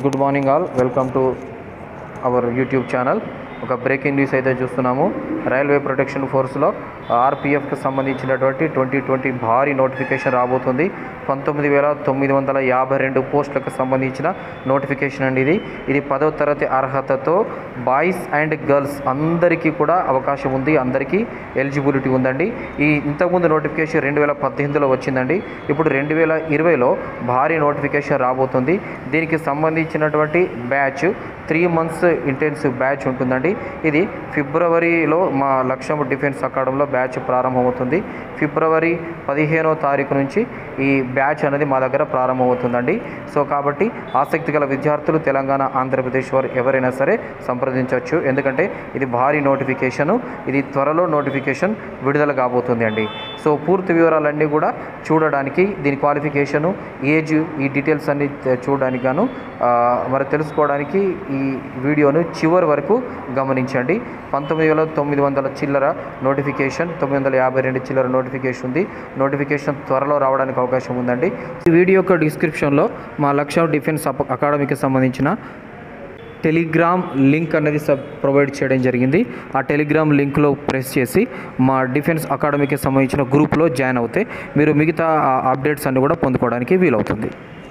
good morning all welcome to our YouTube channel ఒక breaking news అయితే చూస్తున్నాము railway protection ఫోర్స్లో ఆర్పిఎఫ్కి సంబంధించినటువంటి ట్వంటీ ట్వంటీ భారీ నోటిఫికేషన్ రాబోతుంది పంతొమ్మిది వేల తొమ్మిది వందల యాభై రెండు పోస్టులకు సంబంధించిన నోటిఫికేషన్ అండి ఇది ఇది పదవ తరగతి అర్హతతో బాయ్స్ అండ్ గర్ల్స్ అందరికీ కూడా అవకాశం ఉంది అందరికీ ఎలిజిబిలిటీ ఉందండి ఈ ఇంతకుముందు నోటిఫికేషన్ రెండు వేల పద్దెనిమిదిలో వచ్చిందండి ఇప్పుడు రెండు వేల ఇరవైలో భారీ నోటిఫికేషన్ రాబోతుంది దీనికి సంబంధించినటువంటి batch three months intensive batch ఉంటుందండి ఇది ఫిబ్రవరిలో మా లక్ష్యం డిఫెన్స్ అకాడమీలో బ్యాచ్ ప్రారంభమవుతుంది ఫిబ్రవరి పదిహేనో తారీఖు నుంచి ఈ బ్యాచ్ అనేది మా దగ్గర ప్రారంభమవుతుందండి సో కాబట్టి ఆసక్తి గల విద్యార్థులు తెలంగాణ ఆంధ్రప్రదేశ్ వారు ఎవరైనా సరే సంప్రదించవచ్చు ఎందుకంటే ఇది భారీ నోటిఫికేషను ఇది త్వరలో నోటిఫికేషన్ విడుదల కాబోతుంది అండి సో పూర్తి వివరాలన్నీ కూడా చూడడానికి దీని క్వాలిఫికేషను ఏజ్ ఈ డీటెయిల్స్ అన్ని తె- చూడడానికి గాను ఆ, మరి తెలుసుకోవడానికి ఈ వీడియోను చివరి వరకు గమనించండి పంతొమ్మిది వేల తొమ్మిది వందల చిల్లర నోటిఫికేషన్ తొమ్మిది వందల యాభై రెండు చిల్లర నోటిఫికేషన్ ఉంది నోటిఫికేషన్ త్వరలో రావడానికి అవకాశం ఉందండి ఈ వీడియో యొక్క డిస్క్రిప్షన్లో మా లక్ష్యం డిఫెన్స్ అప- అకాడమీకి సంబంధించిన టెలిగ్రామ్ లింక్ అనేది సబ్ ప్రొవైడ్ చేయడం జరిగింది ఆ టెలిగ్రామ్ లింక్లో ప్రెస్ చేసి మా డిఫెన్స్ అకాడమీకి సంబంధించిన గ్రూప్లో జాయిన్ అవుతే మీరు మిగతా ఆ అప్డేట్స్ అన్ని కూడా పొందుకోవడానికి వీలవుతుంది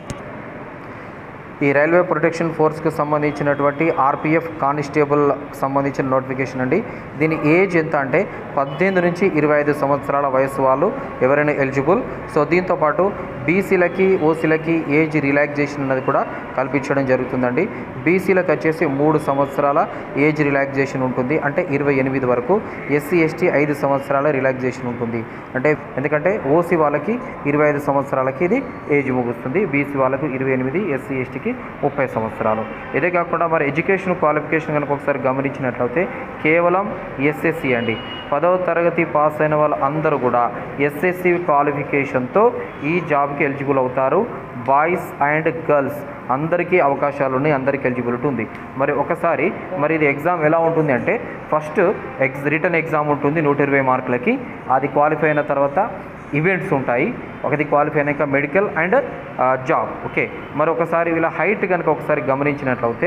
ఈ రైల్వే ప్రొటెక్షన్ ఫోర్స్కి సంబంధించినటువంటి ఆర్పిఎఫ్ కానిస్టేబుల్ సంబంధించిన నోటిఫికేషన్ అండి దీని ఏజ్ ఎంత అంటే పద్దెనిమిది నుంచి ఇరవై ఐదు సంవత్సరాల వయసు వాళ్ళు ఎవరైనా ఎలిజిబుల్ సో దీంతో పాటు బీసీలకి ఓసీలకి ఏజ్ రిలాక్సేషన్ అన్నది కూడా కల్పించడం జరుగుతుందండి బీసీలకు వచ్చేసి మూడు సంవత్సరాల ఏజ్ రిలాక్సేషన్ ఉంటుంది అంటే ఇరవై ఎనిమిది వరకు ఎస్సీ ఎస్టీ ఐదు సంవత్సరాల రిలాక్సేషన్ ఉంటుంది అంటే ఎందుకంటే ఓసీ వాళ్ళకి ఇరవై ఐదు సంవత్సరాలకి ఇది ఏజ్ ముగుస్తుంది బీసీ వాళ్ళకు ఇరవై ఎనిమిది ఎస్సీ ఎస్టీకి ముప్పై సంవత్సరాలు ఇదే కాకుండా మరి ఎడ్యుకేషన్ క్వాలిఫికేషన్ కనుక ఒకసారి గమనించినట్లయితే కేవలం ఎస్ఎస్సి అండి పదవ తరగతి పాస్ అయిన వాళ్ళు అందరూ కూడా ఎస్ఎస్సి క్వాలిఫికేషన్తో ఈ జాబ్కి ఎలిజిబుల్ అవుతారు బాయ్స్ అండ్ గర్ల్స్ అందరికీ అవకాశాలు ఉన్నాయి అందరికీ ఎలిజిబిలిటీ ఉంది మరి ఒకసారి మరి ఇది ఎగ్జామ్ ఎలా ఉంటుంది అంటే ఫస్ట్ ఎగ్జ్ రిటర్న్ ఎగ్జామ్ ఉంటుంది నూట ఇరవై మార్కులకి అది క్వాలిఫై అయిన తర్వాత ఈవెంట్స్ ఉంటాయి ఒకటి క్వాలిఫై అయినాక మెడికల్ అండ్ జాబ్ ఓకే మరి ఒకసారి వీళ్ళ హైట్ కనుక ఒకసారి గమనించినట్లయితే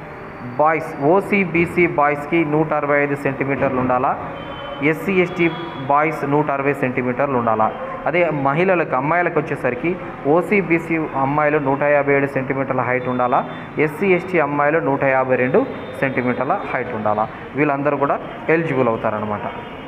బాయ్స్ ఓసీ బీసీ బాయ్స్కి నూట అరవై ఐదు సెంటీమీటర్లు ఉండాలా ఎస్సీ ఎస్టీ బాయ్స్ నూట అరవై సెంటీమీటర్లు ఉండాలా అదే మహిళలకు అమ్మాయిలకు వచ్చేసరికి ఓసీ బీసీ అమ్మాయిలు నూట యాభై ఏడు సెంటీమీటర్ల హైట్ ఉండాలా ఎస్సీ ఎస్టీ అమ్మాయిలు నూట యాభై రెండు సెంటీమీటర్ల హైట్ ఉండాలా వీళ్ళందరూ కూడా ఎలిజిబుల్ అవుతారనమాట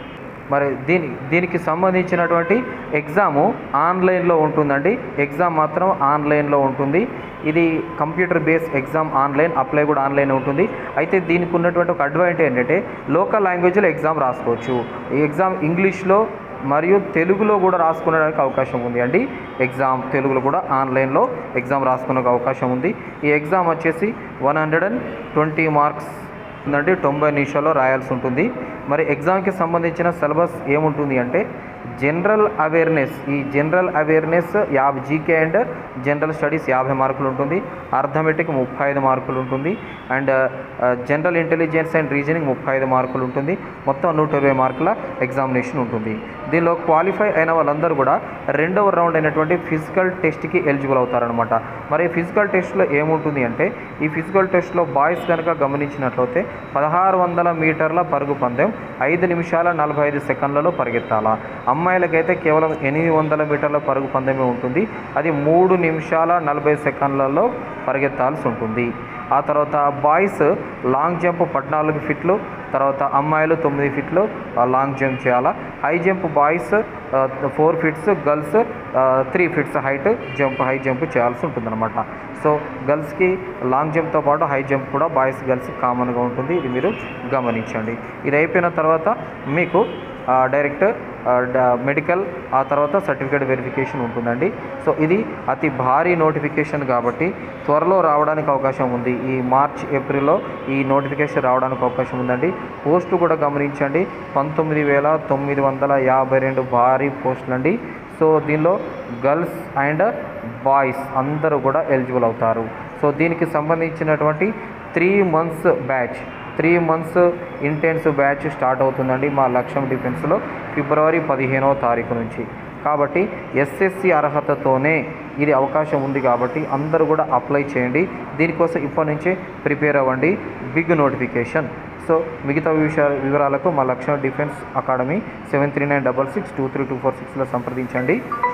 మరి దీని దీనికి సంబంధించినటువంటి ఎగ్జాము ఆన్లైన్లో ఉంటుందండి ఎగ్జామ్ మాత్రం ఆన్లైన్లో ఉంటుంది ఇది computer base exam online apply కూడా ఆన్లైన్ ఉంటుంది అయితే దీనికి ఉన్నటువంటి ఒక అడ్వాంటేజ్ ఏంటంటే లోకల్ లాంగ్వేజ్లో ఎగ్జామ్ రాసుకోవచ్చు ఈ ఎగ్జామ్ ఇంగ్లీష్లో మరియు తెలుగులో కూడా రాసుకునేడానికి అవకాశం ఉంది అండి ఎగ్జామ్ తెలుగులో కూడా ఆన్లైన్లో ఎగ్జామ్ రాసుకునే అవకాశం ఉంది ఈ ఎగ్జామ్ వచ్చేసి one hundred and twenty marks ఉందంటే తొంభై నిమిషాల్లో రాయాల్సి ఉంటుంది మరి ఎగ్జామ్కి సంబంధించిన సిలబస్ ఏముంటుంది అంటే జనరల్ అవేర్నెస్ ఈ జనరల్ అవేర్నెస్ యాభై జీకే అండ్ జనరల్ స్టడీస్ యాభై మార్కులు ఉంటుంది అర్థమెటిక్ ముప్పై ఐదు మార్కులు ఉంటుంది and general intelligence and reasoning ముప్పై ఐదు మార్కులు ఉంటుంది మొత్తం నూట ఇరవై మార్కుల ఎగ్జామినేషన్ ఉంటుంది దీనిలో క్వాలిఫై అయిన వాళ్ళందరూ కూడా రెండవ రౌండ్ అయినటువంటి ఫిజికల్ టెస్ట్కి ఎలిజిబుల్ అవుతారనమాట మరి ఫిజికల్ టెస్ట్లో ఏముంటుంది అంటే ఈ ఫిజికల్ టెస్ట్లో బాయ్స్ కనుక గమనించినట్లయితే పదహారు వందల మీటర్ల పరుగు పందెం ఐదు నిమిషాల నలభై ఐదు సెకండ్లలో పరిగెత్తాలా అమ్మాయిలకైతే కేవలం ఎనిమిది వందల మీటర్ల పరుగు పందెమే ఉంటుంది అది మూడు నిమిషాల నలభై సెకండ్లలో పరిగెత్తాల్సి ఉంటుంది ఆ తర్వాత బాయ్స్ లాంగ్ జంప్ పద్నాలుగు ఫీట్లు తర్వాత అమ్మాయిలు తొమ్మిది ఫీట్లు ఆ, లాంగ్ జంప్ చేయాలా high jump boys four feet girls three feet height jump high jump చేయాల్సి ఉంటుందన్నమాట సో గర్ల్స్కి లాంగ్ జంప్తో పాటు హై జంప్ కూడా బాయ్స్ గర్ల్స్ కామన్గా ఉంటుంది ఇది మీరు గమనించండి ఇది అయిపోయిన తర్వాత మీకు ఆ, డైరెక్ట్ ఆ, డ- మెడికల్ ఆ తర్వాత సర్టిఫికేట్ వెరిఫికేషన్ ఉంటుందండి సో ఇది అతి భారీ నోటిఫికేషన్ కాబట్టి త్వరలో రావడానికి అవకాశం ఉంది ఈ మార్చ్ ఏప్రిల్లో ఈ నోటిఫికేషన్ రావడానికి అవకాశం ఉందండి పోస్టు కూడా గమనించండి పంతొమ్మిది వేల తొమ్మిది వందల యాభై రెండు భారీ పోస్టులు అండి సో దీనిలో గర్ల్స్ అండ్ బాయ్స్ అందరూ కూడా ఎలిజిబుల్ అవుతారు సో దీనికి సంబంధించినటువంటి three months batch three months intense batch start అవుతుందండి మా లక్ష్యం డిఫెన్స్లో ఫిబ్రవరి పదిహేనవ తారీఖు నుంచి కాబట్టి ఎస్ఎస్సి అర్హతతోనే ఇది అవకాశం ఉంది కాబట్టి అందరూ కూడా అప్లై చేయండి దీనికోసం ఇప్పటి నుంచే ప్రిపేర్ అవ్వండి బిగ్ నోటిఫికేషన్ సో మిగతా విషయ వివరాలకు మా లక్ష్యం defence academy seven three nine double six two three two four సిక్స్లో సంప్రదించండి